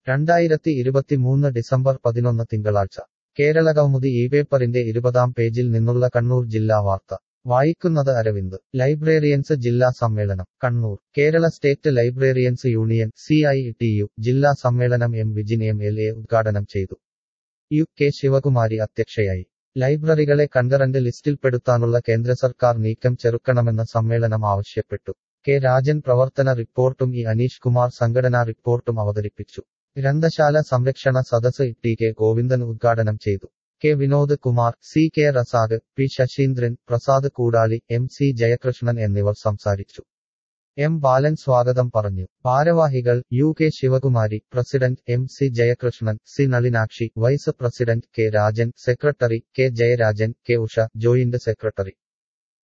രണ്ടായിരത്തി ഇരുപത്തിമൂന്ന് ഡിസംബർ പതിനൊന്ന് തിങ്കളാഴ്ച കേരളകൗമുദി ഈ പേപ്പറിന്റെ ഇരുപതാം പേജിൽ നിന്നുള്ള കണ്ണൂർ ജില്ലാ വാർത്ത വായിക്കുന്നത് അരവിന്ദ് ലൈബ്രറിയൻസ് ജില്ലാ സമ്മേളനം Kannur Kerala state librarians union C I T U ജില്ലാ സമ്മേളനം M Vijin M L A ഉദ്ഘാടനം ചെയ്തു യു കെ ശിവകുമാരി അധ്യക്ഷയായി ലൈബ്രറികളെ കണ്ടറന്റ് ലിസ്റ്റിൽപ്പെടുത്താനുള്ള കേന്ദ്ര സർക്കാർ നീക്കം ചെറുക്കണമെന്ന് സമ്മേളനം ആവശ്യപ്പെട്ടു കെ രാജൻ പ്രവർത്തന റിപ്പോർട്ടും ഇ അനീഷ് കുമാർ സംഘടനാ റിപ്പോർട്ടും അവതരിപ്പിച്ചു ഗ്രന്ഥശാല സംരക്ഷണ സദസ് ടി കെ ഗോവിന്ദൻ ഉദ്ഘാടനം ചെയ്തു K Vinod Kumar C K Razak P Sasheendran Prasad Koodali M C Jayakrishnan എന്നിവർ സംസാരിച്ചു എം ബാലൻ സ്വാഗതം പറഞ്ഞു ഭാരവാഹികൾ U K Sivakumari president M C Jayakrishnan C Nalinakshi vice president K Rajan secretary K Jayarajan K Usha joint secretary